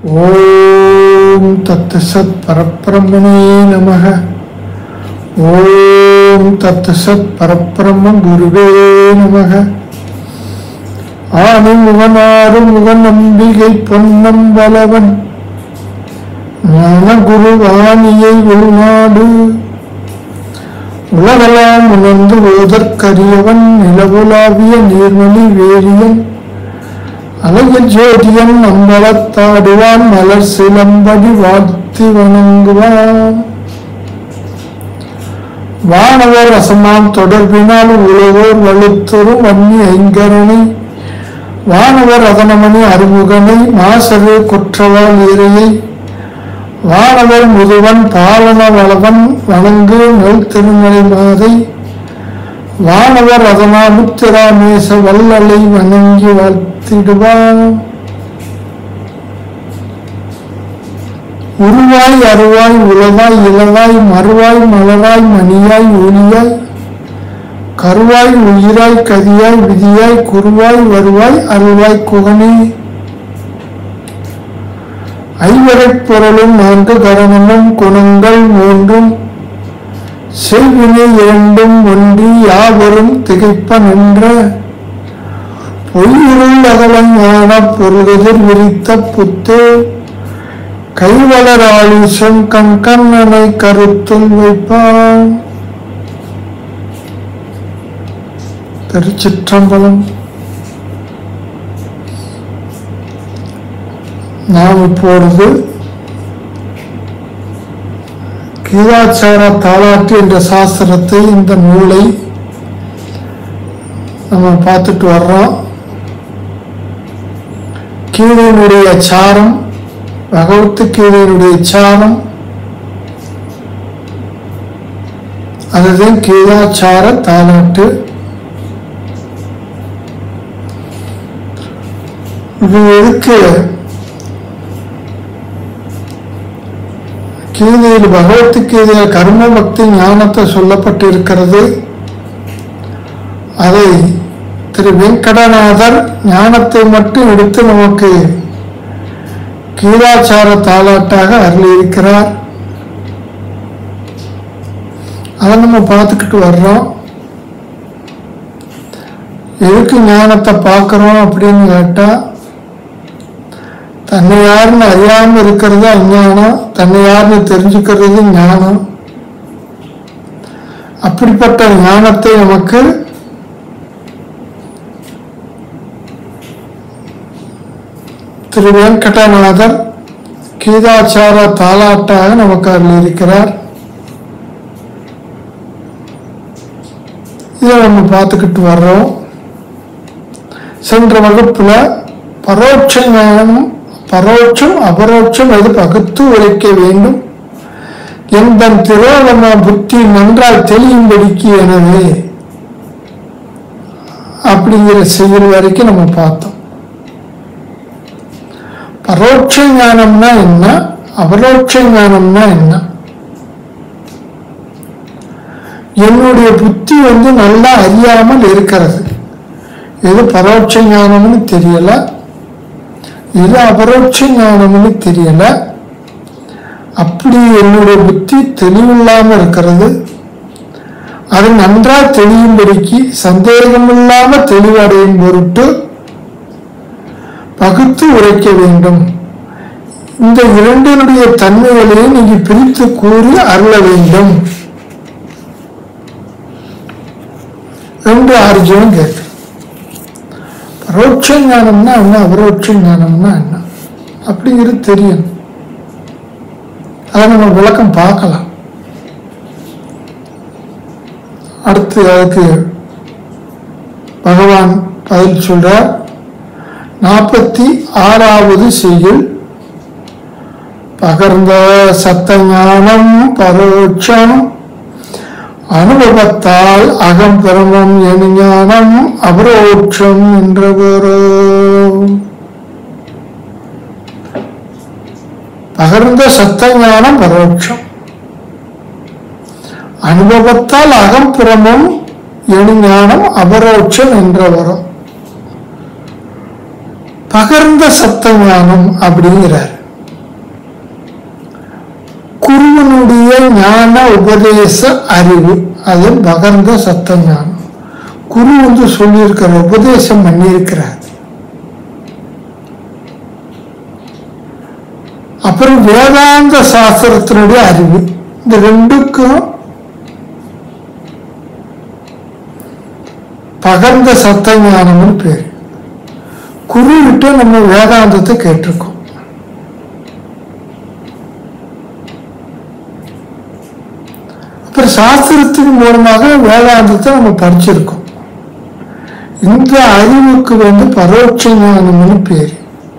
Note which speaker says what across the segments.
Speaker 1: ஓம் தத்து சத் பரப்பிரம்மனே நமக ஓம் தத்து சத் பரப்பிரம்ம குருவே நமக ஆணி முகனாறு முகன் நம்பிகை பொன்னம் வலவன் ஞான குருவாணியை உள்நாடு உலகெல்லாம் உணர்ந்து ஓதற்கரியவன் நிலவுலாவிய நீர்மொழி வேலியன் அழகு ஜோதியன் அம்பலத்தாடுவான் மலர் சிலம்படி வாழ்த்தி வணங்குவான் வானவர் ரசமாம் தொடர்பினால் உலகோர் வலுத்தொரும் வன்னி ஐங்கரனை வானவர் அதனமணி அருமுகனை மாசரு குற்றவாள் இறையை வானவர் முதுவன் பாலன வளவன் வணங்கு நெல் திருமலை மாதை வானவர் அதனா முத்திராமேச வல்லலை வணங்கி வாழ்த்திடுவான் உருவாய் அருவாய் உலவாய் இளவாய் மறுவாய் மலராய் மணியாய் ஒளியாய் கருவாய் உயிராய் கதியாய் விதியாய் குருவாய் வருவாய் அருவாய் குகனே ஐவரைப் பொருளும் நான்கு கரணமும் குணங்கள் மூன்றும் செய்வினை இரண்டும் ஒன்றி யாவரும் திகைப்ப நின்ற பொய்யுருள் அகலஞான பொருளெதிர் விரித்த புத்து கைவளராளிசம் கண் கண்ணனை கருத்துள் வைப்பான் திருச்சிற்றம்பலம் நாம் இப்பொழுது கீதாச்சார தாலாட்டு என்ற சாஸ்திரத்தை இந்த நூலை நம்ம பார்த்துட்டு வர்றோம் கீதையினுடைய சாரம் பகவத்து கீதையினுடைய சாரம் அதுதான் கீதாச்சார தாலாட்டு இது எதுக்கு கீதையில் பகவத்து கீதையில் கர்ம பக்தி ஞானத்தை சொல்லப்பட்டிருக்கிறது அதை திரு வெங்கடநாதர் ஞானத்தை மட்டும் எடுத்து நமக்கு கீதாச்சார தாலாட்டாக அருளியிருக்கிறார் அதை நம்ம பார்த்துக்கிட்டு வர்றோம் எதுக்கு ஞானத்தை பார்க்குறோம் அப்படின்னு கேட்டால் தன்னை யாருன்னு அறியாமல் இருக்கிறது அஞ்ஞானம் தன்னை யாருன்னு தெரிஞ்சுக்கிறது ஞானம் அப்படிப்பட்ட ஞானத்தை நமக்கு திரு வெங்கடநாதர் கீதாச்சார தாலாட்டாக நமக்கு அருள் இருக்கிறார் இதை நம்ம பார்த்துக்கிட்டு வர்றோம் சென்ற வகுப்புல பரோட்ச ஞானம் பரோட்சம் அபரோட்சம் அது பகுத்து உரைக்க வேண்டும் என்பன் திரோகம புத்தி நன்றாய் தெளியும்படிக்கு எனவே அப்படிங்கிற செயல் வரைக்கும் நம்ம பார்த்தோம் பரோட்ச ஞானம்னா என்ன அபரோட்ச ஞானம்னா என்ன என்னுடைய புத்தி வந்து நல்லா அறியாமல் இருக்கிறது எது பரோட்ச ஞானம்னு தெரியல இது அபரோட்ச ஞானம்னு தெரியல அப்படி என்னுடைய புத்தி தெளிவில்லாம இருக்கிறது அது நன்றா தெளியும்படிக்கு சந்தேகமில்லாம தெளிவடையும் பொருட்டு பகுத்து உரைக்க வேண்டும் இந்த இரண்டினுடைய தன்மைகளையும் நீங்க பிரித்து கூறி அருள வேண்டும் என்று அர்ஜுனன் கேட்க பரோட்ச ஞானம்னா என்ன அபரோட்ச ஞானம்னா என்ன அப்படிங்கிறது தெரியும் அதை நம்ம விளக்கம் பார்க்கலாம் அடுத்து அதுக்கு பகவான் பதில் சொல்றார் நாற்பத்தி ஆறாவது செய்யுள் பகர்ந்த சத்த ஞானம் பரோட்சம் அனுபவத்தால் அகம் பிரமம் என ஞானம் அபரோட்சம் என்றவரோ பகர்ந்த சத்த ஞானம் பரோட்சம் அனுபவத்தால் அகம்பிரமம் என ஞானம் அபரோட்சம் என்றவரும் பகர்ந்த சத்த ஞானம் அப்படிங்கிறார் நித்திய ஞான உபதேச அறிவு அது பகர்ந்த சத்த ஞானம் குரு வந்து சொல்லியிருக்கிற உபதேசம் பண்ணியிருக்கிறார் அப்புறம் வேதாந்த சாஸ்திரத்தினுடைய அறிவு இந்த ரெண்டுக்கும் பகர்ந்த சத்த ஞானம்னு பேர் குரு விட்டு நம்ம வேதாந்தத்தை கேட்டிருக்கோம் அப்புறம் சாஸ்திரத்தின் மூலமாக வேதாந்தத்தை நம்ம படிச்சிருக்கோம் இந்த அறிவுக்கு வந்து பரோட்ச ஞானம்னு பேர்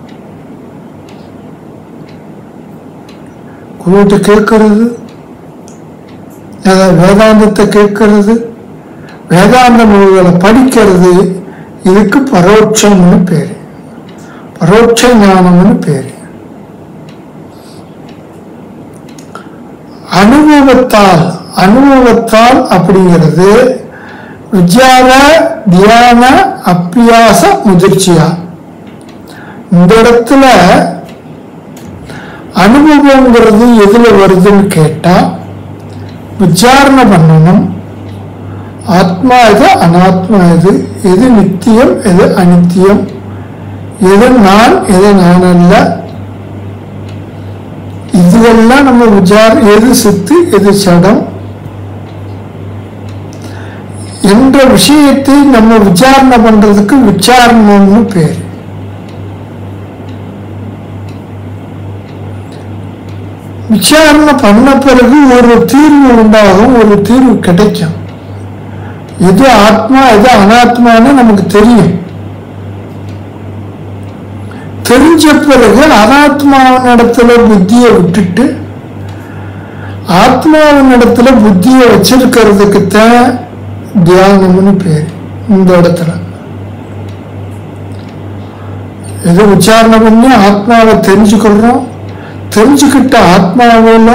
Speaker 1: குருவிட்ட கேட்கறது அதாவது வேதாந்தத்தை கேட்கறது வேதாந்த நூல்களை படிக்கிறது இதுக்கு பரோட்சம்னு பேர் பரோட்ச ஞானம்னு பேர் அனுபவத்தால் அனுபவத்தால் அப்படிங்கிறது விஜயார தியான அப்பியாச முதிர்ச்சியா இந்த இடத்துல அனுபவங்கிறது எதுல வருதுன்னு கேட்டா விசாரணை பண்ணணும் ஆத்மா எது அனாத்மா எது எது நித்தியம் எது அனித்தியம் எது நான் எது நான் அல்ல இதுவெல்லாம் நம்ம விசார எது சித்து எது சடம் என்ற விஷயத்தை நம்ம விசாரணை பண்றதுக்கு விசாரணம்னு பேர் விசாரணை பண்ண பிறகு ஒரு தீர்வு உண்டாகும் ஒரு தீர்வு கிடைக்கும் எது ஆத்மா எது அனாத்மான்னு நமக்கு தெரியும் தெரிஞ்ச பிறகு அனாத்மாவின் இடத்துல புத்தியை விட்டுட்டு ஆத்மாவின் இடத்துல புத்தியை வச்சிருக்கிறதுக்கு தான் தியானம்னு பேர் இந்த இடத்துல எது விசாரணை பண்ணி ஆத்மாவை தெரிஞ்சுக்கிறோம் தெரிஞ்சுக்கிட்ட ஆத்மாவில்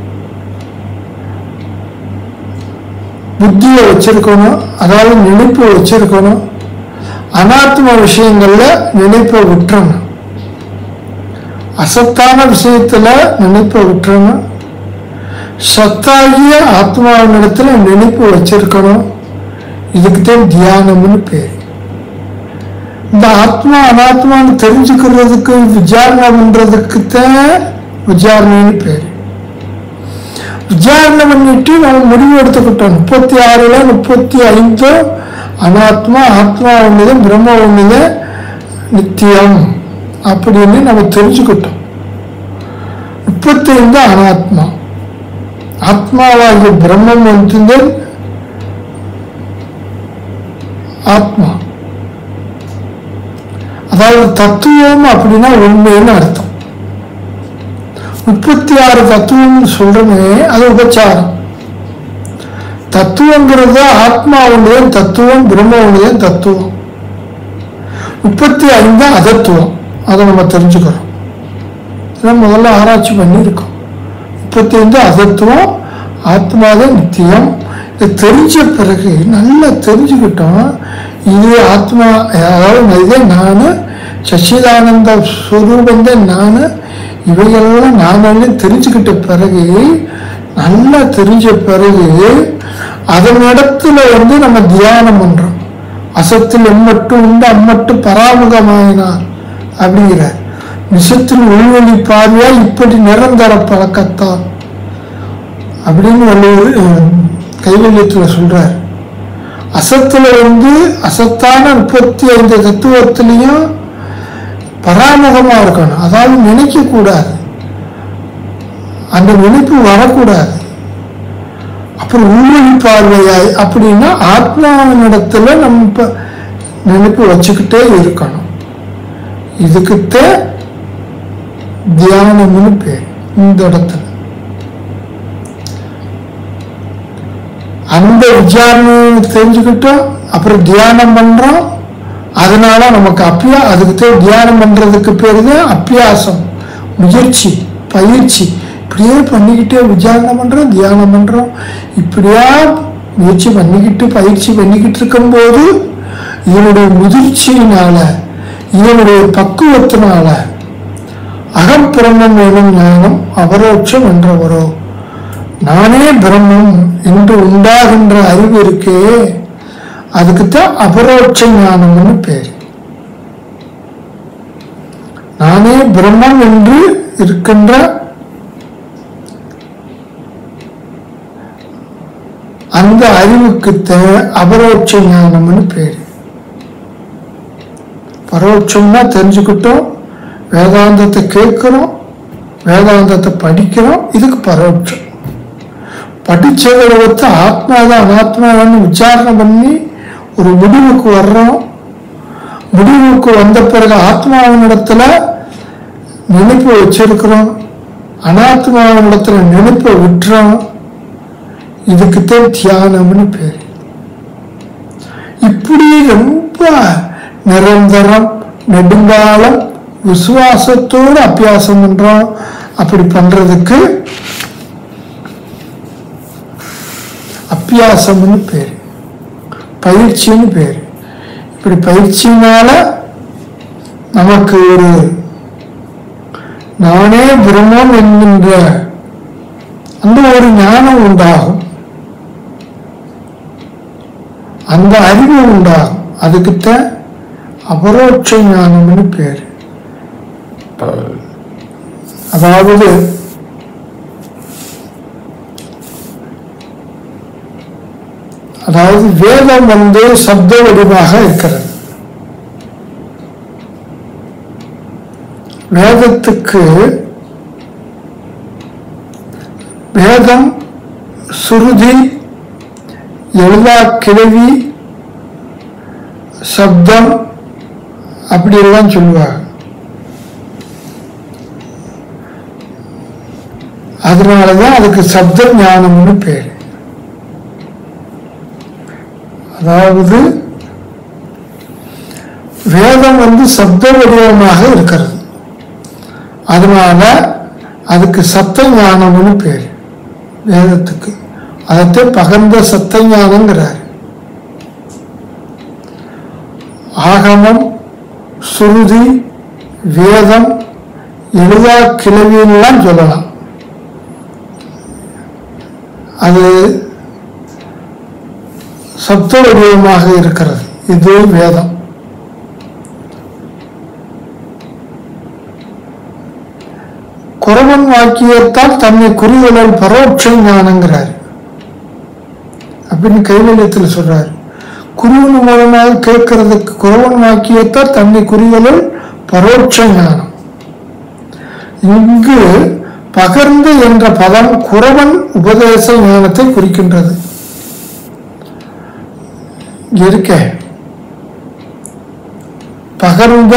Speaker 1: புத்தியை வச்சிருக்கணும் அதாவது நினைப்பு வச்சிருக்கணும் அனாத்ம விஷயங்கள்ல நினைப்பை விட்டுறணும் அசத்தான விஷயத்துல நினைப்பை விட்டுறணும் சத்தாகிய ஆத்மாவினிடத்துல நினைப்பு வச்சிருக்கணும் இதுக்கு தான் தியானம்னு பேர் இந்த ஆத்மா அனாத்மான்னு தெரிஞ்சுக்கிறதுக்கு விசாரணை பண்றதுக்கு தான் விசாரணைன்னு பேர் விசாரணை பண்ணிட்டு நம்ம முடிவு எடுத்துக்கிட்டோம் முப்பத்தி ஆறுல முப்பத்தி ஐந்து அனாத்மா ஆத்மா ஒண்ணுதான் பிரம்ம ஒண்ணுதான் நித்தியம் அப்படின்னு நம்ம தெரிஞ்சுக்கிட்டோம் முப்பத்தி ஐந்து அனாத்மா ஆத்மாவாகிய பிரம்மம் வந்து ஆத்மா அதாவது தத்துவம் அப்படின்னா உண்மைன்னு அர்த்தம் முப்பத்தி ஆறு தத்துவம் சொல்றமே அது உபச்சாரம் தத்துவங்கிறது ஆத்மா ஒன்றுதான் தத்துவம் பிரம்ம ஒன்றுதான் தத்துவம் முப்பத்தி ஐந்து அதத்துவம் அதை நம்ம தெரிஞ்சுக்கிறோம் இதை முதல்ல ஆராய்ச்சி பண்ணியிருக்கோம் முப்பத்தி ஐந்து அதத்துவம் ஆத்மாதான் நித்தியம் இதை தெரிஞ்ச பிறகு நல்லா தெரிஞ்சுக்கிட்டோம் இது ஆத்மா அதாவது இதே நான் சச்சிதானந்த ஸ்வரூபந்தான் நான் இவைகளெல்லாம் நானே தெரிஞ்சுக்கிட்ட பிறகு நல்லா தெரிஞ்ச பிறகு அதன் இடத்துல வந்து நம்ம தியானம் பண்றோம் அசத்தில் எம்மட்டும் உண்டு அம்மட்டு பராமுகமாயினார் அப்படிங்கிறார் விஷத்தில் உள்வழி பார்வையா இப்படி நிரந்தர பழக்கத்தான் அப்படின்னு வள்ளுவர் கைவல்யத்தில் சொல்றார் அசத்துல வந்து அசத்தான முப்பத்தி ஐந்து தத்துவத்திலையும் பராமுகமா இருக்கணும் அதாவது நினைக்க கூடாது அந்த நினைப்பு வரக்கூடாது அப்புறம் உள்வழி பார்வையாய் அப்படின்னா ஆத்மாவின் இடத்துல நம்ம இப்ப நினைப்பு வச்சுக்கிட்டே இருக்கணும் இதுக்குத்த தியானம்னு பேர் இந்த இடத்துல அந்த விசாரணையை தெரிஞ்சுக்கிட்டோம் அப்புறம் தியானம் பண்றோம் அதனால நமக்கு அப்பியா அதுக்கு தான் தியானம் பண்றதுக்கு பேரு தான் அப்பியாசம் முயற்சி பயிற்சி இப்படியே பண்ணிக்கிட்டே விசாரணை பண்றோம் தியானம் பண்றோம் இப்படியா முயற்சி பண்ணிக்கிட்டு பயிற்சி பண்ணிக்கிட்டு இருக்கும்போது இதனுடைய முதிர்ச்சியினால இதனுடைய பக்குவத்தினால அகம்பிரமம் எனும் ஞானம் அபரோட்சம் என்றவரோ நானே பிரம்மம் என்று உண்டாகின்ற அறிவு இருக்கே அதுக்குத்தான் அபரோட்ச ஞானம்னு பேர் நானே பிரம்மம் என்று இருக்கின்ற அந்த அறிவுக்குத்தான் அபரோட்ச ஞானம்னு பேர் பரோட்சம்னா தெரிஞ்சுக்கிட்டோம் வேதாந்தத்தை கேட்கிறோம் வேதாந்தத்தை படிக்கிறோம் இதுக்கு பரோட்சம் படிச்சதை வச்சு ஆத்மாதான் அனாத்மாதான்னு விசாரணை பண்ணி ஒரு முடிவுக்கு வர்றோம் முடிவுக்கு வந்த பிறகு ஆத்மாவினிடத்துல நினைப்பு வச்சிருக்கிறோம் அனாத்மாவினிடத்துல நினைப்பை விட்டுறோம் இதுக்குத்தான் தியானம்னு பேர் இப்படி ரொம்ப நிரந்தரம் நெடுங்காலம் விசுவாசத்தோடு அபியாசம் பண்றோம் அப்படி பண்றதுக்கு அபியாசம்னு பேர் பயிற்சின்னு பேர் இப்படி பயிற்சியினால நமக்கு ஒரு நானே பிரம்மம் என்கின்ற அந்த ஒரு ஞானம் உண்டாகும் அந்த அறிவு உண்டாகும் அதுக்குத்தான் அபரோட்ச ஞானம்னு பேர் அதாவது அதாவது வேதம் வந்து சப்த வடிவாக இருக்கிறது வேதத்துக்கு வேதம் சுருதி எழுதா கிழவி சப்தம் அப்படியெல்லாம் சொல்லுவாங்க அதனாலதான் அதுக்கு சப்த ஞானம்னு பேர் அதாவது வேதம் வந்து சப்த வடிவமாக இருக்கிறது அதனால அதுக்கு சத்த ஞானம்னு பேர் வேதத்துக்கு அதத்தை பகர்ந்த சத்த ஞானங்கிறார் ஆகமம் சுருதி வேதம் எழுதா கிளவின்லாம் சொல்லலாம் அது சப்த வடிவமாக இருக்கிறது இது வேதம் குறவன் வாக்கியத்தால் தன்னை குறிதலால் பரோட்ச ஞானங்கிறார் அப்படின்னு கைவல்யத்தில் சொல்றாரு குருவன் மூலமாக கேட்கறதுக்கு குறவன் வாக்கியத்தால் தன்னை குறிதலால் பரோட்ச ஞானம் இங்கு பகர்ந்து என்ற பதம் குறவன் உபதேச ஞானத்தை குறிக்கின்றது இங்க இருக்க பகர்ந்த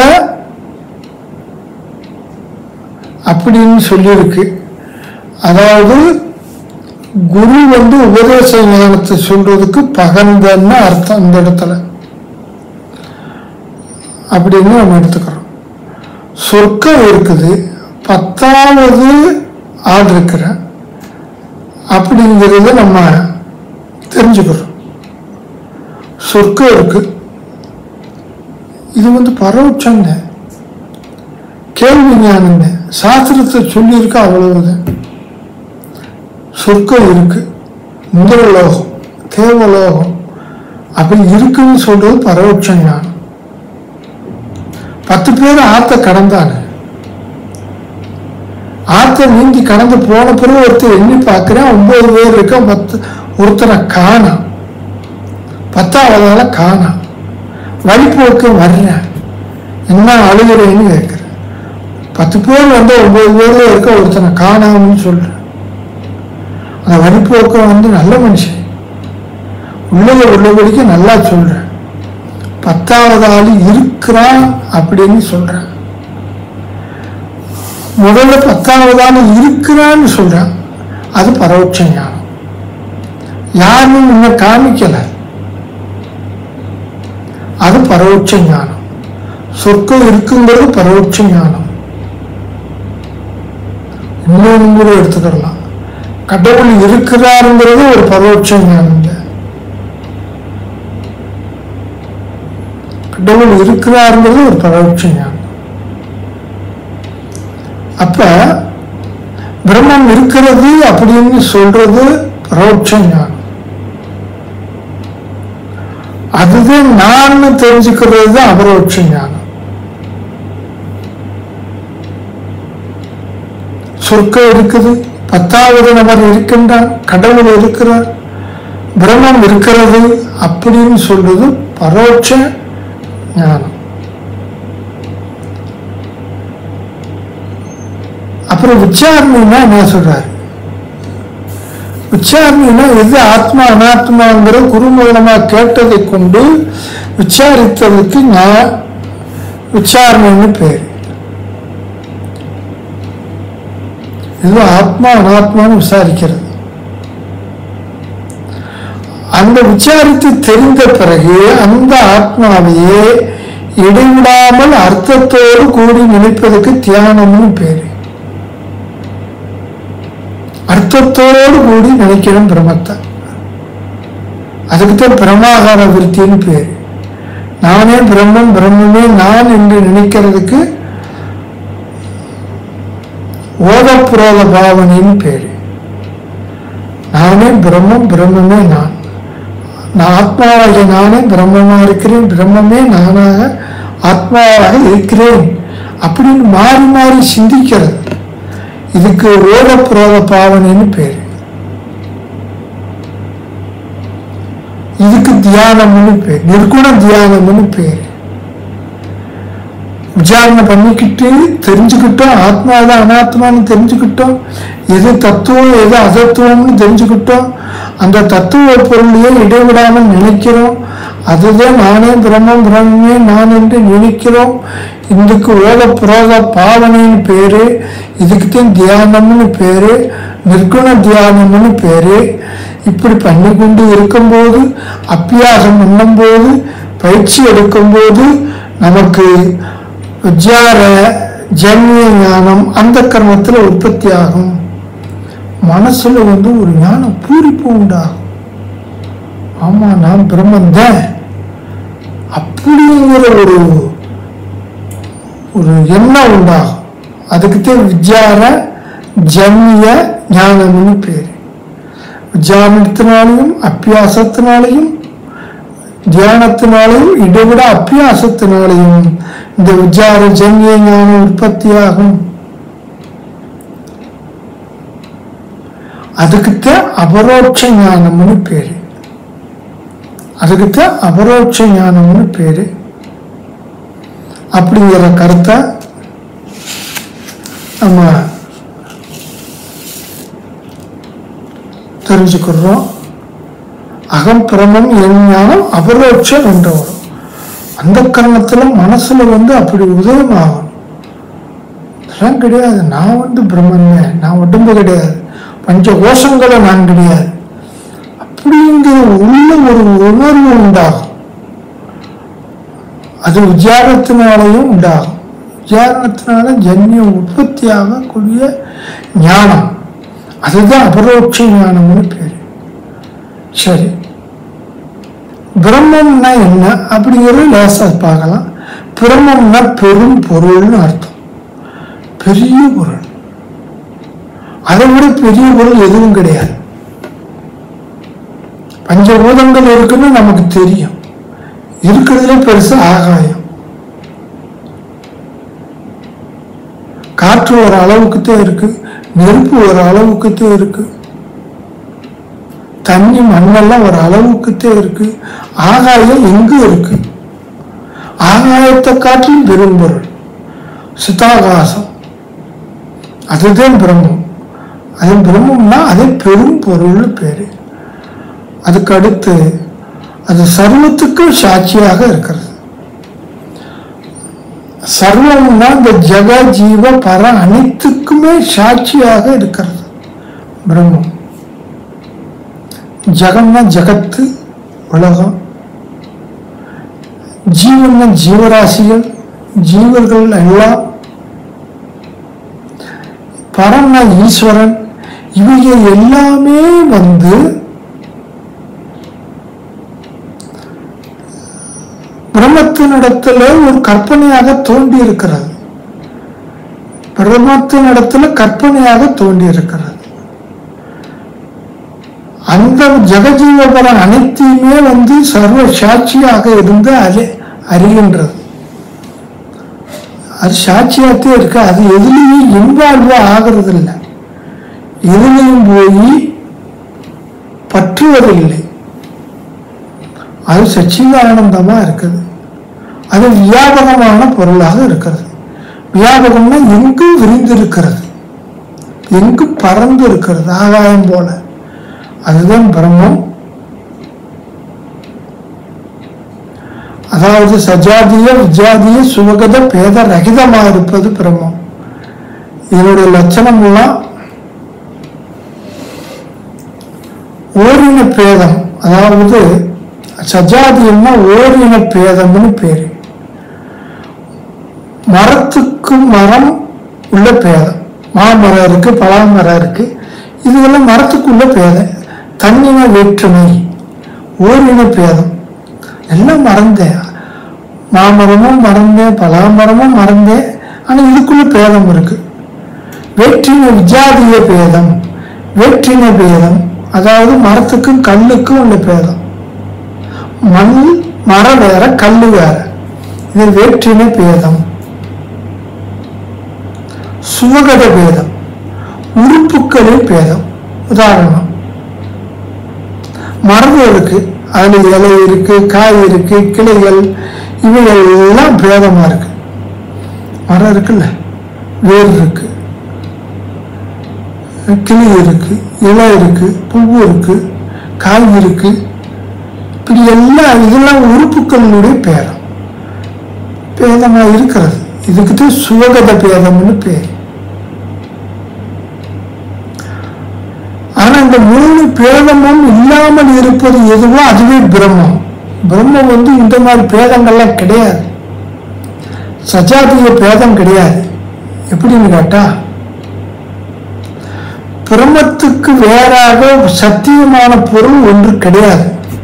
Speaker 1: அப்படின்னு சொல்லியிருக்கு அதாவது குரு வந்து உபதேச ஞானத்தை சொல்றதுக்கு பகர்ந்தன்னு அர்த்தம் இந்த இடத்துல அப்படின்னு நம்ம எடுத்துக்கிறோம் சொர்க்கம் இருக்குது பத்தாவது ஆள் இருக்கிற அப்படிங்கிறத நம்ம தெரிஞ்சுக்கிறோம் சொர்க்கம் இருக்கு இது வந்து பரோட்சங்க கேள்வி ஞானங்க சாஸ்திரத்தை சொல்லியிருக்க அவ்வளவுதான் சொர்க்கம் இருக்கு இந்திரலோகம் தேவலோகம் அப்படி இருக்குன்னு சொல்றது பரோட்ச ஞானம் பத்து பேர் ஆத்த கடந்தாங்க ஆத்த நீந்தி கடந்து போன பிறகு ஒருத்தர் எண்ணி பார்க்கிறேன் ஒன்பது பேர் இருக்க பத்து ஒருத்தரை காணாம் பத்தாவதால காணாம் வழிபோக்கு வர்றேன் என்ன அழுகிறேன்னு கேட்குறேன் பத்து பேர் வந்து ஒன்பது பேர்ல இருக்க ஒருத்தனை காணாமன்னு சொல்றேன் அந்த வழிபோக்கம் வந்து நல்ல மனுஷன் உள்ளத உள்ளபடிக்கு நல்லா சொல்றேன் பத்தாவது ஆள் இருக்கிறான் அப்படின்னு சொல்றேன் முதல்ல பத்தாவது ஆள் இருக்கிறான்னு சொல்றேன் அது பரோட்ச ஞானம் யாருன்னு முன்ன காமிக்கல அது பரோட்ச ஞானம் சொர்க்கம் இருக்குங்கிறது பரோட்ச ஞானம் இன்னொன்று கூட எடுத்துக்கிடலாம் கடவுள் இருக்கிறாருங்கிறது ஒரு பரோட்ச ஞானம் இல்லை கடவுள் இருக்கிறாருங்கிறது ஒரு பரோட்ச ஞானம் அப்ப பிரம்மம் இருக்கிறது அப்படின்னு சொல்றது பரோட்ச ஞானம் அதுதான் நான் தெரிஞ்சுக்கிறது தான் அபரோட்ச ஞானம் சொர்க்கம் இருக்குது பத்தாவது நபர் இருக்கின்றார் கடவுள் இருக்கிறார் பிரம்மம் இருக்கிறது அப்படின்னு சொல்றது பரோட்ச ஞானம் அப்புறம் விசாரணைன்னா என்ன சொல்றாரு விசாரணைனா எது ஆத்மா அனாத்மாங்கிற குரு மூலமா கேட்டதை கொண்டு விசாரித்ததுக்கு நான் விசாரணைன்னு பேர் இது ஆத்மா அனாத்மான்னு விசாரிக்கிறது அந்த விசாரித்து தெரிந்த பிறகு அந்த ஆத்மாவையே இடைவிடாமல் அர்த்தத்தோடு கூடி நினைப்பதற்கு தியானம்னு பேரு அர்த்தத்தோடு கூடி நினைக்கணும் பிரம்மத்தை அதுக்குத்தான் பிரமாகார விருத்தின்னு பேரு நானே பிரம்மம் பிரம்மமே நான் என்று நினைக்கிறதுக்கு ஓதப்புரோத பாவனைன்னு பேரு நானே பிரம்மம் பிரம்மமே நான் நான் ஆத்மாவாகிய நானே பிரம்மமா இருக்கிறேன் பிரம்மமே நானாக ஆத்மாவாக இருக்கிறேன் அப்படின்னு மாறி மாறி சிந்திக்கிறது இதுக்கு ஓதப்புரோத பாவனைன்னு பேரு இதுக்கு தியானம்னு பேர் நிர்குண தியானம்னு பேர் விசாரணை பண்ணிக்கிட்டு தெரிஞ்சுக்கிட்டோம் ஆத்மாதான் அனாத்மான்னு தெரிஞ்சுக்கிட்டோம் எது தத்துவம் எது அதத்துவம்னு தெரிஞ்சுக்கிட்டோம் அந்த தத்துவ பொருளையே இடைவிடாமல் நினைக்கிறோம் அதுதான் நானே பிரம்மம் பிரம்மே நான் என்று நினைக்கிறோம் இதுக்கு ஓத புரோத பாவனைன்னு பேரு இதுக்குத்தான் தியானம்னு பேரு நிர்குண தியானம்னு பேரு இப்படி பண்ணிக்கொண்டு இருக்கும்போது அப்பியாசம் பண்ணும்போது பயிற்சி எடுக்கும்போது நமக்கு விஜார ஜன்ய ஞானம் அந்த கர்மத்தில் உற்பத்தி ஆகும் மனசுல வந்து ஒரு ஞானம் பூரிப்பு உண்டாகும் ஆமா நான் பிரம்மந்தான் அப்படிங்கிற ஒரு ஒரு எண்ணம் உண்டாகும் அதுக்குத்தான் விஜார ஜன்ய ஞானம்னு பேரு விஜானத்தினாலையும் அப்பியாசத்தினாலையும் தியானத்தினாலையும் இடைவிட அப்பியாசத்தினாலையும் இந்த விஜார ஜன்ய ஞானம் உற்பத்தியாகும் அதுக்குத்தான் அபரோட்ச ஞானம்னு பேரு அதுக்குத்தான் அபரோட்ச ஞானம்னு பேரு அப்படிங்கிற கருத்தை நம்ம தெரிஞ்சுக்கிறோம் அகம் பிரமம் என் ஞானம் அபரோட்சம் என்று வரும் அந்த கரணத்துல மனசுல வந்து அப்படி உதயமாகும் அதெல்லாம் கிடையாது நான் வந்து பிரம்மன் நான் உடம்பு கிடையாது பஞ்ச கோஷங்களை நான் கிடையாது அப்படிங்கிற உள்ள ஒரு உணர்வு உண்டாகும் அது விசாரத்தினாலையும் உண்டாகும் விசாரணத்தினால ஜன்யம் உற்பத்தி ஆகக்கூடிய ஞானம் அதுதான் அபரோட்ச ஞானம்னு பேரு சரி பிரம்மம்னா என்ன அப்படிங்கிறது லேசா பார்க்கலாம் பிரம்மம்னா பெரும் பொருள்னு அர்த்தம் பெரிய பொருள் அதை விட பெரிய பொருள் எதுவும் கிடையாது பஞ்சபூதங்கள் இருக்குன்னு நமக்கு தெரியும் இருக்கிறதுல பெருசு ஆகாயம் காற்று ஒரு அளவுக்குத்தான் இருக்கு நெருப்பு ஒரு அளவுக்குத்தான் இருக்கு தண்ணி மண்ணெல்லாம் ஒரு அளவுக்குத்தான் இருக்கு ஆகாயம் எங்க இருக்கு ஆகாயத்தை காட்டிலும் பெரும்பொருள் சிதாகாசம் அதுதான் பிரம்மம் அது பிரம்மம்னா அது பெரும் பொருள்னு பேரு அதுக்கு அடுத்து அது சர்வத்துக்கும் சாட்சியாக இருக்கிறது சர்வம்னா இந்த ஜெக ஜீவ பர அனைத்துக்குமே சாட்சியாக இருக்கிறது பிரம்மம் ஜகம்னா ஜகத்து உலகம் ஜீவன்னா ஜீவராசிகள் ஜீவர்கள் எல்லாம் பரம்னா ஈஸ்வரன் இவைக எல்லாமே வந்து பிரம்மத்தினிடத்துல ஒரு கற்பனையாக தோன்றி இருக்கிறது பிரம்மத்தின் இடத்துல கற்பனையாக தோன்றி இருக்கிறது அந்த ஜெகஜீவபரம் அனைத்தையுமே வந்து சர்வ சாட்சியாக இருந்து அறி அறிகின்றது அது சாட்சியாகத்தே இருக்கு அது எதுலேயும் இன்வால்வ் ஆகிறது இல்லை எதுலேயும் போய் பற்றுவதில்லை அது சச்சிதானந்தமா இருக்குது அது வியாபகமான பொருளாக இருக்கிறது வியாபகம்னா எங்கும் விரிந்திருக்கிறது எங்கும் பறந்து இருக்கிறது ஆகாயம் போல அதுதான் பிரம்மம் அதாவது சஜாதிய விஜாதிய சுவகத பேத ரகிதமாக இருப்பது பிரம்மம் இதனுடைய லட்சணம் எல்லாம் ஓரின பேதம் அதாவது சஜாதியம்னா ஓரின பேதம்னு பேரு மரத்துக்கு மரம் உள்ள பேதம் மாமரம் இருக்கு பலாமரம் இருக்கு இதுவெல்லாம் மரத்துக்குள்ள பேதம் தன்னின வேற்றுமை ஓரின பேதம் எல்லாம் மறந்தேன் மாமரமும் மறந்தேன் பலாமரமும் மறந்தேன் ஆனா இதுக்குள்ள பேதம் இருக்கு வேற்றின விஜாதிய பேதம் வேற்றின பேதம் அதாவது மரத்துக்கும் கல்லுக்கும் உள்ள பேதம் மண் மரம் வேற கல்லு வேற இது வேற்றின பேதம் சுவகத பேதம் உறுப்புகளின் பேதம் உதாரணம் மரம் இருக்கு அதுல இலை இருக்கு காய் இருக்கு கிளைகள் இவைகள் எல்லாம் பேதமா இருக்கு மரம் இருக்குல்ல வேர் இருக்கு கிளி இருக்கு இலை இருக்கு பூவு இருக்கு காய் இருக்கு இப்படி எல்லாம் இதெல்லாம் உறுப்புகளினுடைய பேரம் பேதமா இருக்கிறது இதுக்கு தான் சுவகத பேதம்னு பேர் ஆனா இந்த மூணு பேதமும் இல்லாமல் இருப்பது எதுவோ அதுவே பிரம்மம் பிரம்மம் வந்து இந்த மாதிரி பேதங்கள்லாம் கிடையாது சஜாதிய பேதம் கிடையாது எப்படின்னு கேட்டா பிரம்மத்துக்கு வேறாக சத்தியமான பொருள் ஒன்று கிடையாது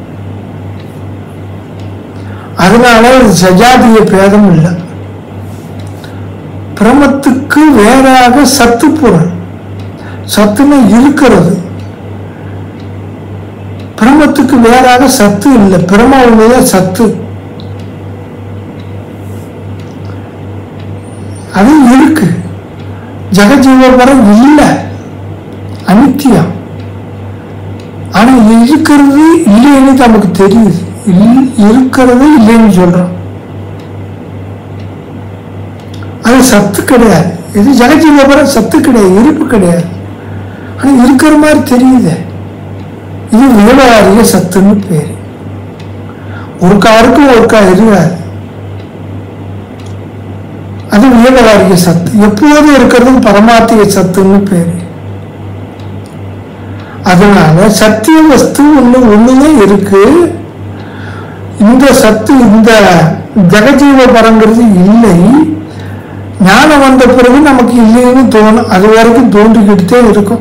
Speaker 1: அதனால இது சஜாதிய பேதம் இல்லை பிரமத்துக்கு வேறாக சத்து பொருள் சத்துன்னு இருக்கிறது பிரமத்துக்கு வேறாக சத்து இல்லை பிரமாவுடைய சத்து அது இருக்கு ஜெகஜீவபரம் இல்லை அனித்தியம் ஆனா இருக்கிறது இல்லைன்னு நமக்கு தெரியுது இல்- இருக்கிறது இல்லைன்னு சொல்றோம் அது சத்து கிடையாது இது ஜெகஜீவபரம் சத்து கிடையாது இருப்பு கிடையாது ஆனா இருக்கிற மாதிரி தெரியுதே இது விவகாரிய சத்துன்னு பேரு ஒரு காருக்கும் ஒரு கா இருக்காது அது விவகாரிய சத்து எப்போதும் இருக்கிறது பரமாத்திய சத்துன்னு பேரு அதனால சத்திய வஸ்து ஒண்ணு ஒண்ணுதான் இருக்கு இந்த சத்து இந்த ஜெகஜீவ பரங்கிறது இல்லை ஞானம் வந்த பிறகு நமக்கு இல்லைன்னு தோணும் அது வரைக்கும் தோன்றிக்கிட்டே இருக்கும்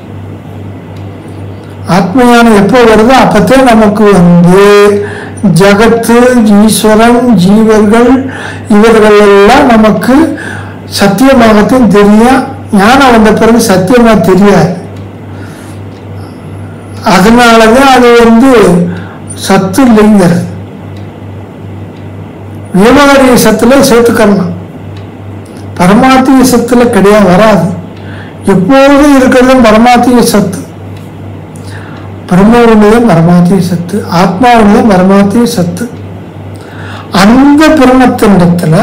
Speaker 1: ஆத்ம ஞானம் எப்போ வருதோ அப்பத்தே நமக்கு வந்து ஜகத்து ஈஸ்வரன் ஜீவர்கள் இவர்கள் எல்லாம் நமக்கு சத்தியமாகத்தான் தெரியும் ஞானம் வந்த பிறகு சத்தியமா தெரியாது அதனாலதான் அது வந்து சத்து இல்லைங்கிறது விவகாரிய சத்துல சேர்த்துக்கலாம் பரமாத்திய சத்துல கிடையாது வராது எப்போதும் இருக்கிறதும் பரமாத்திய சத்து பிரம்மவுடைய பரமாத்திய சத்து ஆத்மாவுடைய பரமாத்திய சத்து அந்த பிரமத்தினிடத்துல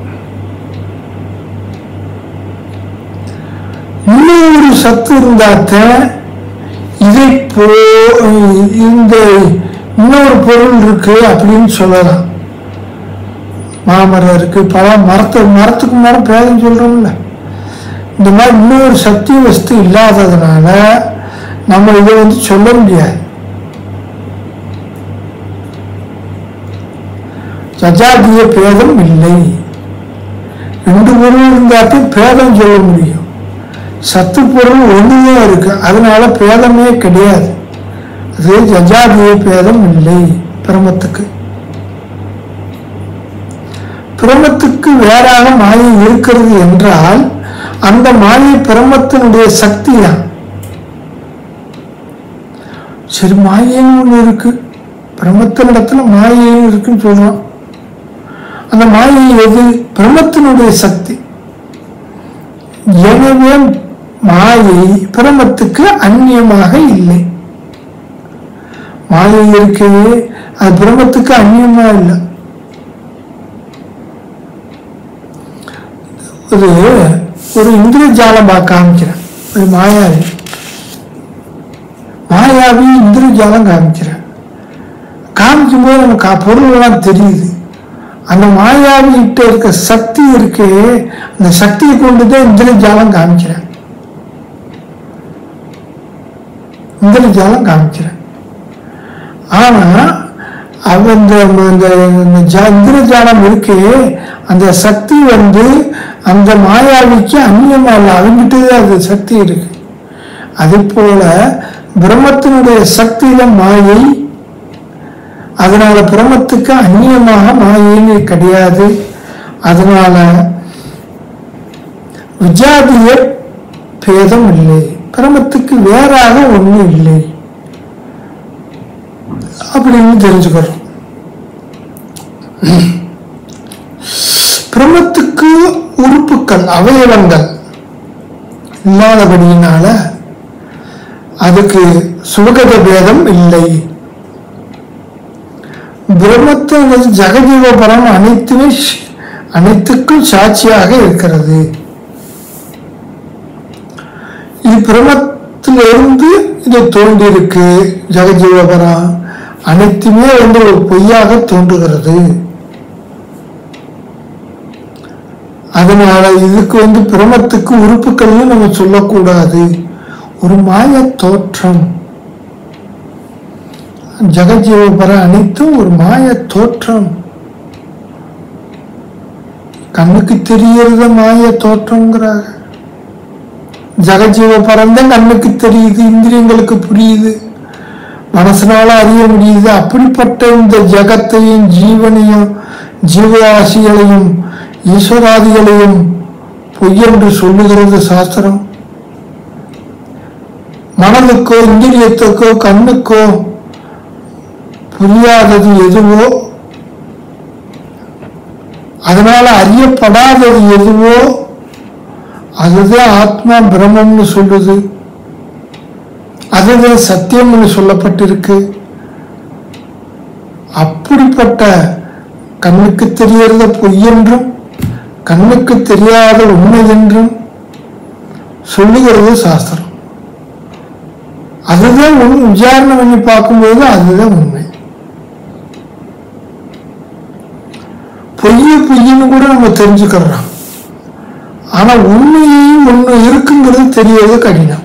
Speaker 1: இன்னொரு சத்து இருந்தாத்தான் இதை போ இந்த இன்னொரு பொருள் இருக்கு அப்படின்னு சொல்லலாம் மாமரம் இருக்கு பல மரத்து மரத்துக்கு மரம் பேதம் சொல்றோம்ல இந்த மாதிரி இன்னொரு சக்தி வஸ்து இல்லாததுனால நம்ம இதை வந்து சொல்ல முடியாது சஜாதிய பேதம் இல்லை ரெண்டு பொருள் இருந்தாத்தான் பேதம் சொல்ல முடியும் சத்து பொருள் ஒண்ணுதான் இருக்கு அதனால பேதமே கிடையாது அது ஜஜாதிய பேதம் இல்லை பிரமத்துக்கு பிரமத்துக்கு வேறாக மாயை இருக்கிறது என்றால் அந்த மாயை பிரம்மத்தினுடைய சக்தி தான் சரி மாயைன்னு ஒண்ணு இருக்கு பிரம்மத்தினிடத்துல மாயையும் இருக்குன்னு சொல்றோம் அந்த மாயை எது பிரம்மத்தினுடைய சக்தி எனவே மாயை பிரமத்துக்கு அந்நியமாக இல்லை மாயை இருக்கே அது பிரம்மத்துக்கு அந்நியமா இல்லை ஒரு ஒரு இந்திரஜாலம் காமிக்கிறேன் ஒரு மாயாவி மாயாவி இந்திரஜாலம் காமிக்கிறேன் காமிக்கும்போது நமக்கு அ- பொருள்லாம் தெரியுது அந்த மாயாவிகிட்ட இருக்க சக்தி இருக்கு அந்த சக்தியை கொண்டு தான் இந்திரஜாலம் காமிக்கிறேன் இந்திரஜாலம் காமிக்கிறேன் ஆனா அவ இந்த இந்த இந்த ஜா- இந்திரஜாலம் இருக்கு அந்த சக்தி வந்து அந்த மாயாவிக்கு அந்நியமா இல்லை அவங்கிட்ட தான் அது சக்தி இருக்கு அதே போல பிரம்மத்தினுடைய சக்தியில மாயை அதனால பிரம்மத்துக்கு அந்நியமாக மாயைன்னு கிடையாது அதனால விஜாதிய பேதம் இல்லை பிரமத்துக்கு வேறாக ஒண்ணும் இல்லை அப்படின்னு தெரிஞ்சுக்கிறோம் பிரமத்துக்கு உறுப்புக்கள் அவயவங்கள் இல்லாதபடியினால அதுக்கு சுகத பேதம் இல்லை பிரம்மத்தை அல்லது ஜெகஜீவபரம் அனைத்துமே ஷ்- அனைத்துக்கும் சாட்சியாக இருக்கிறது இது பிரமத்திலிருந்து இது தோன்றியிருக்கு ஜெகஜீவபரம் அனைத்துமே வந்து ஒரு பொய்யாக தோன்றுகிறது அதனால இதுக்கு வந்து பிரமத்துக்கு உறுப்புகள்னு நம்ம சொல்லக்கூடாது ஒரு மாய தோற்றம் ஜெகஜீவபர அனைத்தும் ஒரு மாய தோற்றம் கண்ணுக்கு தெரியறத மாய தோற்றம்ங்கிறாங்க ஜெகஜீவபரம் தான் கண்ணுக்கு தெரியுது இந்திரியங்களுக்கு புரியுது மனசனால அறிய முடியுது அப்படிப்பட்ட இந்த ஜகத்தையும் ஜீவனையும் ஜீவராசிகளையும் ஈஸ்வராதிகளையும் பொய்யென்று சொல்லுகிறது சாஸ்திரம் மனதுக்கோ இந்திரியத்துக்கோ கண்ணுக்கோ புரியாதது எதுவோ அதனால அறியப்படாதது எதுவோ அதுதான் ஆத்மா பிரம்மம்னு சொல்லுது அதுதான் சத்தியம்னு சொல்லப்பட்டிருக்கு அப்படிப்பட்ட கண்ணுக்கு தெரியறத பொய் என்றும் கண்ணுக்கு தெரியாத உண்மை என்றும் சொல்லுகிறது சாஸ்திரம் அதுதான் உண்மை விசாரணை பண்ணி பார்க்கும்போது அதுதான் உண்மை பொய்ய பொய்ன்னு கூட நம்ம தெரிஞ்சுக்கிறோம் ஆனா உண்மையையும் ஒண்ணு இருக்குங்கிறது தெரியறது கடினம்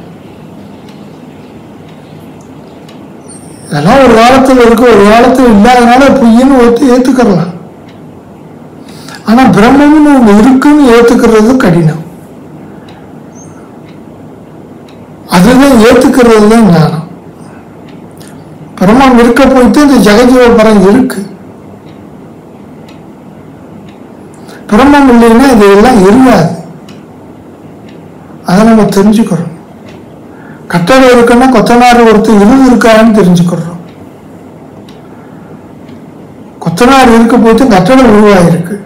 Speaker 1: இதெல்லாம் ஒரு காலத்துல இருக்கு ஒரு காலத்துல இல்லாதனால பொய்ன்னு ஒத்து ஏத்துக்கிறலாம் ஆனா பிரம்மம்னு ஒண்ணு இருக்குன்னு ஏத்துக்கிறது கடினம் அதுதான் ஏத்துக்கிறது தான் ஞானம் பிரம்மம் இருக்க போயிட்டு இந்த ஜெகஜீவ பரம் இருக்கு பிரம்மம் இல்லைன்னா இதெல்லாம் இருக்காது அதை நம்ம தெரிஞ்சுக்கிறோம் கட்டடம் இருக்குன்னா கொத்தனார் ஒருத்தர் இருவு இருக்கான்னு தெரிஞ்சுக்கிறோம் கொத்தனார் இருக்க போயிட்டு கட்டடம் உருவாயிருக்கு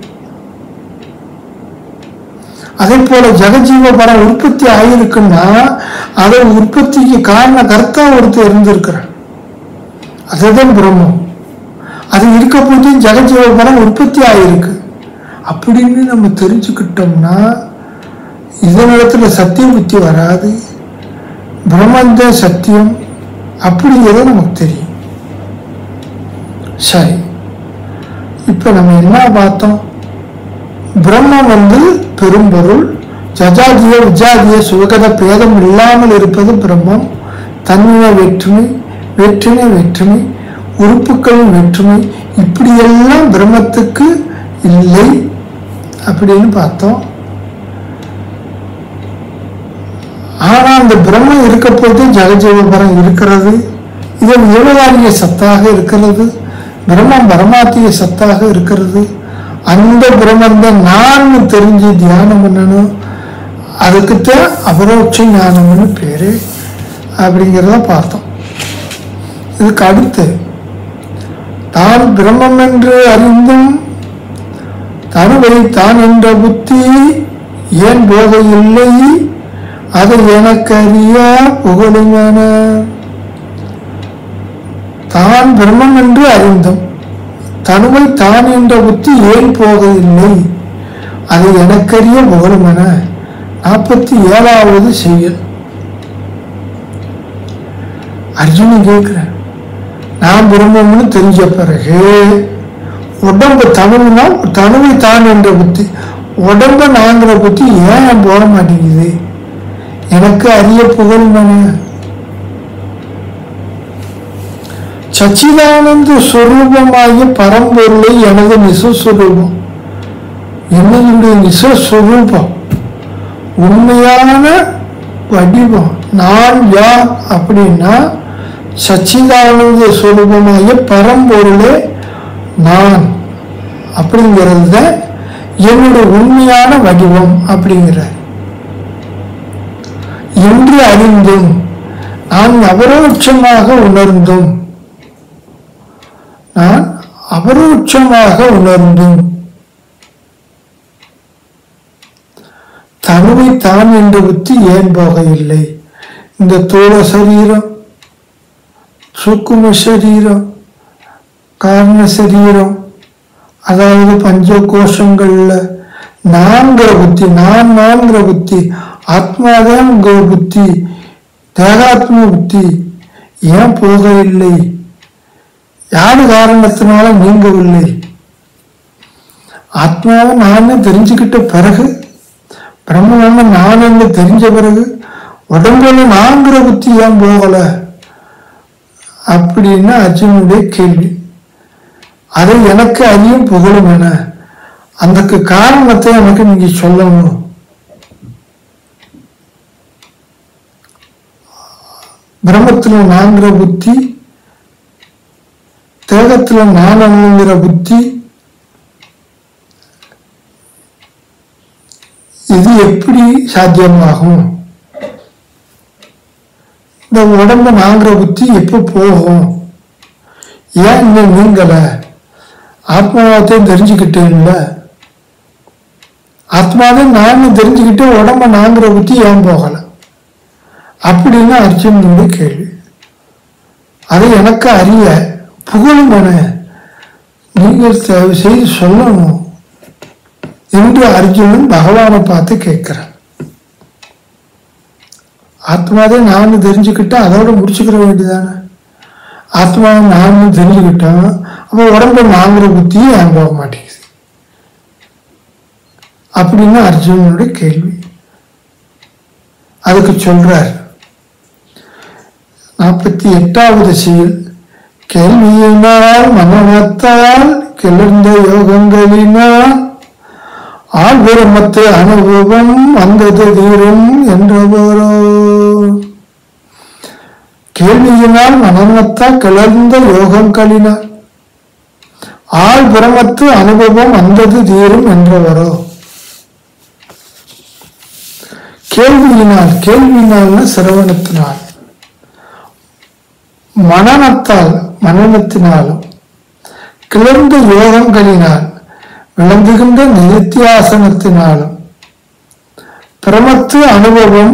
Speaker 1: அதே போல ஜெகஜீவ பரம் உற்பத்தி ஆகியிருக்குன்னா அதை உற்பத்திக்கு காரண கர்த்தா ஒருத்தர் இருந்திருக்கிறார் அதுதான் பிரம்மம் அது இருக்க போது ஜெகஜீவ பரம் உற்பத்தி ஆகியிருக்கு அப்படின்னு நம்ம தெரிஞ்சுக்கிட்டோம்னா இதனிடத்துல சத்திய புத்தி வராது பிரம்மந்தான் சத்தியம் அப்படிங்கிறது நமக்கு தெரியும் சரி இப்போ நம்ம என்ன பார்த்தோம் பிரம்மம் வந்து பெரும்பொருள் ஜஜாதிய விஜாதிய சுகத பேதம் இல்லாமல் இருப்பது பிரம்மம் தன்னின வேற்றுமை வேற்றின வேற்றுமை உறுப்புகளின் வேற்றுமை இப்படியெல்லாம் பிரம்மத்துக்கு இல்லை அப்படின்னு பார்த்தோம் ஆனா அந்த பிரம்மம் இருக்க போது ஜெகஜீவபரம் இருக்கிறது இது நிர்வகாரிய சத்தாக இருக்கிறது பிரம்மம் பரமாத்திய சத்தாக இருக்கிறது அந்த பிரம்மம் தான் நான் தெரிஞ்சு தியானம் பண்ணணும் அதுக்குத்தான் அபரோட்ச ஞானம்னு பேரு அப்படிங்கிறத பார்த்தோம் இதுக்கு அடுத்து தான் பிரம்மம் என்று அறிந்தும் தனுவை தான் என்ற புத்தி ஏன் போக இல்லை அது எனக்கு அறியா புகழுமான தான் பிரம்மம் என்று அறிந்தும் தனுவை தான் என்ற புத்தி ஏன் போகவில்லை அது எனக்கறிய புகழுமென நாற்பத்தி ஏழாவது செய்யல் அர்ஜுனன் கேட்கிறேன் நான் பிரம்மம்னு தெரிஞ்ச பிறகு உடம்பு தனுவுனா தனுவை தான் என்ற புத்தி உடம்ப நாங்கிற புத்தி ஏன் போக மாட்டேங்குது எனக்கு அரிய புகழ் சச்சிதானந்த சுரூபமாகிய பரம்பொருளை எனது நிசஸ்வரூபம் என்னுடைய நிசஸ்வரூபம் உண்மையான வடிவம் நான் யார் அப்படின்னா சச்சிதானந்த சுரூபமாகிய பரம்பொருளே நான் அப்படிங்கிறது தான் என்னுடைய உண்மையான வடிவம் அப்படிங்கிறார் என்று அறிந்தும் நான் அபரோட்சமாக உணர்ந்தும் நான் அபரோட்சமாக உணர்ந்தும் தனுவை தான் என்ற புத்தி ஏன் போக இல்லை இந்த தோழ சரீரம் சுக்கும சரீரம் காரண சரீரம் அதாவது பஞ்ச கோஷங்கள்ல நான்கிற புத்தி நான் நான்கிற புத்தி ஆத்மாதான் புத்தி தேகாத்ம புத்தி ஏன் போகவில்லை யாரு காரணத்தினால நீங்கவில்லை ஆத்மாவை நான் தெரிஞ்சுக்கிட்ட பிறகு பிரம்ம நான் என்று தெரிஞ்ச பிறகு உடம்புல நான்கிற புத்தி ஏன் போகல அப்படின்னு அர்ஜுனுடைய கேள்வி அதை எனக்கு அறியும் புகழும் என அதுக்கு காரணத்தை எனக்கு நீங்க சொல்லணும் பிரம்மத்துல நான்கிற புத்தி தேகத்துல நானுங்கிற புத்தி இது எப்படி சாத்தியமாகும் இந்த உடம்பு நாங்கிற புத்தி எப்போ போகும் ஏன் இன்னும் நீங்கலை ஆத்மாவத்தையும் தெரிஞ்சுக்கிட்டேன்ல ஆத்மாவே நான் தெரிஞ்சுக்கிட்டு உடம்ப நாங்கிற புத்தி ஏன் போகல அப்படின்னு அர்ஜுனனுடைய கேள்வி அதை எனக்கு அறிய புகழும் என நீங்கள் தயவு செய்து சொல்லணும் என்று அர்ஜுனன் பகவானை பார்த்து கேட்கிறான் ஆத்மாவே நான் தெரிஞ்சுக்கிட்டா அதோட முடிச்சுக்கிற வேண்டியதானே ஆத்மாவை நான் தெரிஞ்சுக்கிட்டோம் அப்போ உடம்பு நாங்கிற புத்தியும் ஏன் போக மாட்டேங்குது அப்படின்னு அர்ஜுனனுடைய கேள்வி அதுக்கு சொல்றார் நாற்பத்தி எட்டாவது செயல் கேள்வியினால் மனமத்தால் கிளர்ந்த யோகங்களினால் ஆழ்பெருமத்து அனுபவம் வந்தது தீரும் என்றவரோ கேள்வியினால் மனமத்தால் கிளர்ந்த யோகங்களினால் ஆள் பிரமத்து அனுபவம் வந்தது தீரும் என்றவரோ கேள்வியினால் கேள்வியினால்னு சிரவணத்தினால் மனநத்தால் மனநத்தினாலும் கிளர்ந்த யோகங்களினால் விளங்குகின்ற நித்தியாசனத்தினாலும் பிரமத்து அனுபவம்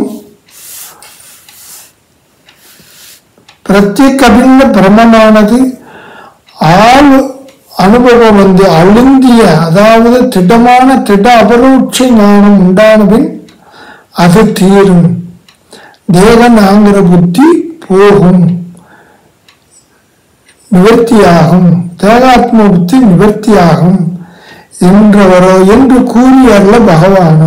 Speaker 1: பிரத்யேகபின்ன பிரமமானது ஆள் அனுபவம் வந்து அழுந்திய அதாவது திடமான திட அபரோட்ச ஞானம் உண்டானபின் அது தீரும் தேவன் ஆங்கிற புத்தி போகும் நிவர்த்தியாகும் தேகாத்ம புத்தி நிவர்த்தியாகும் என்றவரோ என்று கூறியர்ல பகவானோ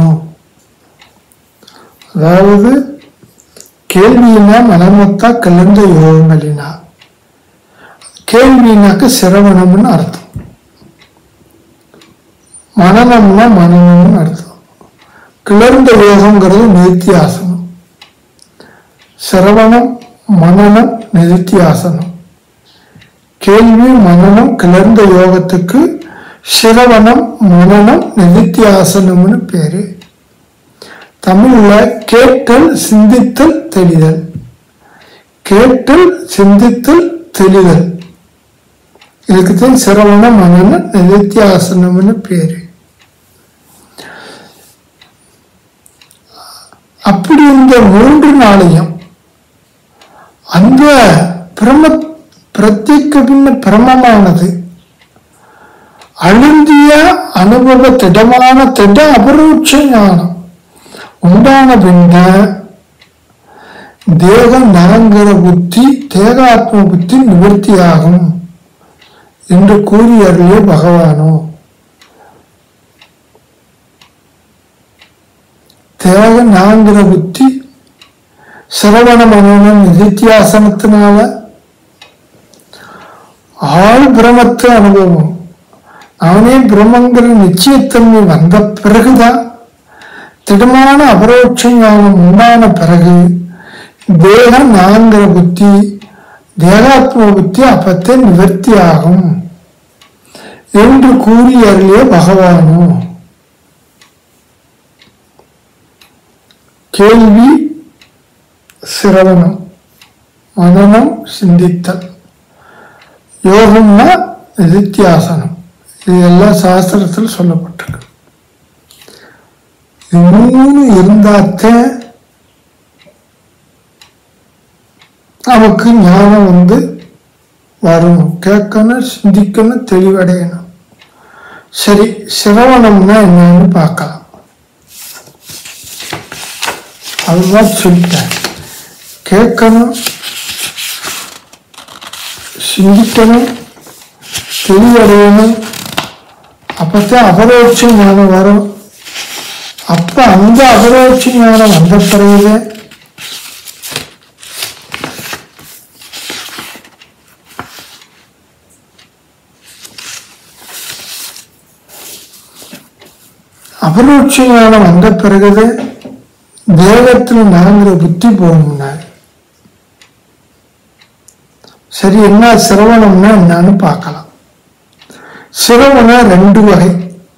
Speaker 1: அதாவது கேள்வியினா மனமொத்தா கலந்த யோகங்களினா கேள்வினாக்க சிரவணம்னு அர்த்தம் மனநம்னா மனநம்னு அர்த்தம் கிளர்ந்த யோகங்கிறது நித்தியாசனம் சிரவணம் மனநம் நிதித்தியாசனம் கேள்வி மனநம் கிளர்ந்த யோகத்துக்கு சிரவணம் மனநம் நிதித்தியாசனம்னு பேரு தமிழ்ல கேட்டல் சிந்தித்தல் தெளிதல் கேட்டல் சிந்தித்தல் தெளிதல் இதுக்கு தான் சிரவண மனன நிதித்தியாசனம்னு பேரு அப்படி இந்த மூன்று நாளையும் அந்த பிரம பிரத்யேக பின்ன பிரமமானது அழுந்திய அனுபவ திடமான திட அபரோட்ச ஞானம் உண்டான பின்ன தேக நரங்கிற புத்தி தேகாத்ம புத்தி நிவர்த்தியாகும் என்று கூறியருளே பகவானோ தேக நாங்கிற புத்தி சிரவண மனன நிதித்தியாசனத்தினால ஆள் பிரமத்து அனுபவம் அவனே பிரம்மங்கிற நிச்சயத்தன்மை வந்த பிறகுதான் திடமான அபரோட்ச ஞானம் உண்டான பிறகு தேகம் நான்கிற புத்தி தேகாத்ம புத்தி அப்பத்தே நிவர்த்தி ஆகும் என்று கூறி அருளிய பகவானோ கேள்வி சிரவணம் மனனம் சிந்தித்தல் யோகம்னா நிதித்தியாசனம் இது எல்லாம் சாஸ்திரத்தில் சொல்லப்பட்டிருக்கு இது மூணு இருந்தாத்தான் நமக்கு ஞானம் வந்து வரும் கேட்கணும் சிந்திக்கணும் தெளிவடையணும் சரி சிரவணம்னா என்னன்னு பார்க்கலாம் அதுதான் சொல்லிட்டேன் கேட்கணும் சிந்திக்கணும் தெளிவடையணும் அப்பத்தான் அபரோட்ச ஞானம் வரும் அப்ப அந்த அபரோட்ச ஞானம் வந்த பிறகு அபரோட்ச ஞானம் வந்த பிறகுது தேகத்தில் நடங்கிற புத்தி போகணும்னாரு சரி என்ன சிரவணம்னா என்னன்னு பார்க்கலாம் சிரவணம் ரெண்டு வகை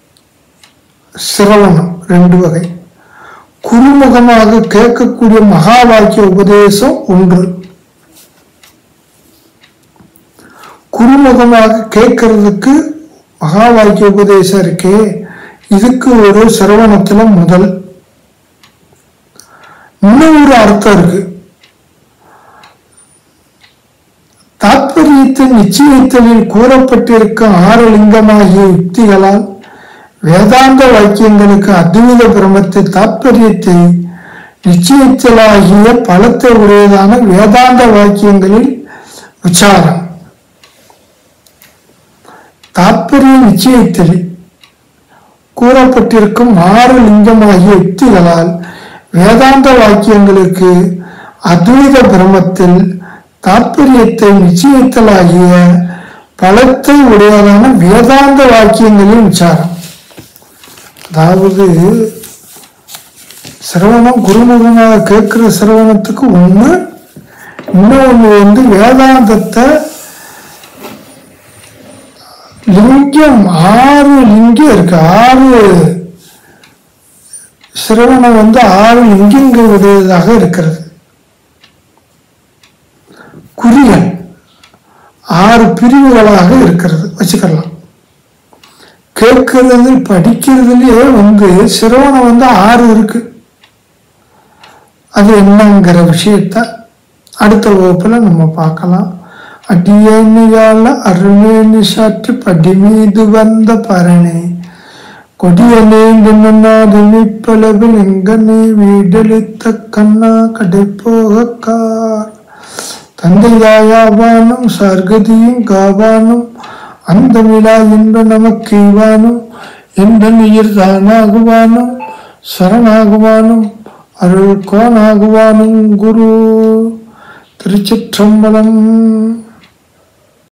Speaker 1: சிரவணம் ரெண்டு வகை குறுமுகமாக கேட்கக்கூடிய மகா வாக்கிய உபதேசம் ஒன்று குறுமுகமாக கேட்கறதுக்கு மகா வாக்கிய உபதேசம் இருக்கே இதுக்கு ஒரு சிரவணத்துல முதல் இன்னும் ஒரு அர்த்தம் இருக்கு தாத்பரியத்தின் நிச்சயத்தலில் கூறப்பட்டிருக்கும் ஆறு லிங்கமாகிய யுக்திகளால் வேதாந்த வாக்கியங்களுக்கு அத்வைத பிரமத்தை தாத்பரியத்தை நிச்சயத்தலாகிய பலத்தை உடையதான வேதாந்த வாக்கியங்களில் விசாரம் தாத்பரிய நிச்சயத்தில் கூறப்பட்டிருக்கும் ஆறு லிங்கமாகிய யுக்திகளால் வேதாந்த வாக்கியங்களுக்கு அத்வைத பிரமத்தில் தாற்பயத்தை நிச்சயித்தலாகிய பலத்தை உடையதான வேதாந்த வாக்கியங்களின் விசாரம் அதாவது சிரவணம் குருமுகமாக கேட்கிற சிரவணத்துக்கு ஒண்ணு இன்னொன்று வந்து வேதாந்தத்தை லிங்கம் ஆறு லிங்கம் இருக்கு ஆறு சிரவணம் வந்து ஆறு லிங்கங்கள் உடையதாக இருக்கிறது குறியல் ஆறு பிரிவுகளாக இருக்கிறது வச்சுக்கலாம் கேட்கறது படிக்கிறதுலயே வந்து சிரவணம் வந்து ஆறு இருக்கு அது என்னங்கிற விஷயத்த அடுத்த வகுப்புல நம்ம பார்க்கலாம் அடியேனியால அருமேனி சாற்று படி மீது வந்த பரணே கொடியனேந்து நன்னாது நிப்பளவில் எங்கனே வீடளித்த கண்ணா கடை போகக்கார் தந்தையாயாவானும் சர்கதியும் காவானும் அந்த விழா இன்ப நமக்கு இவானும் என்ற நீர் தானாகுவானும் சரணாகுவானும் அருள் கோனாகுவானும் குரு திருச்சிற்றம்பலம்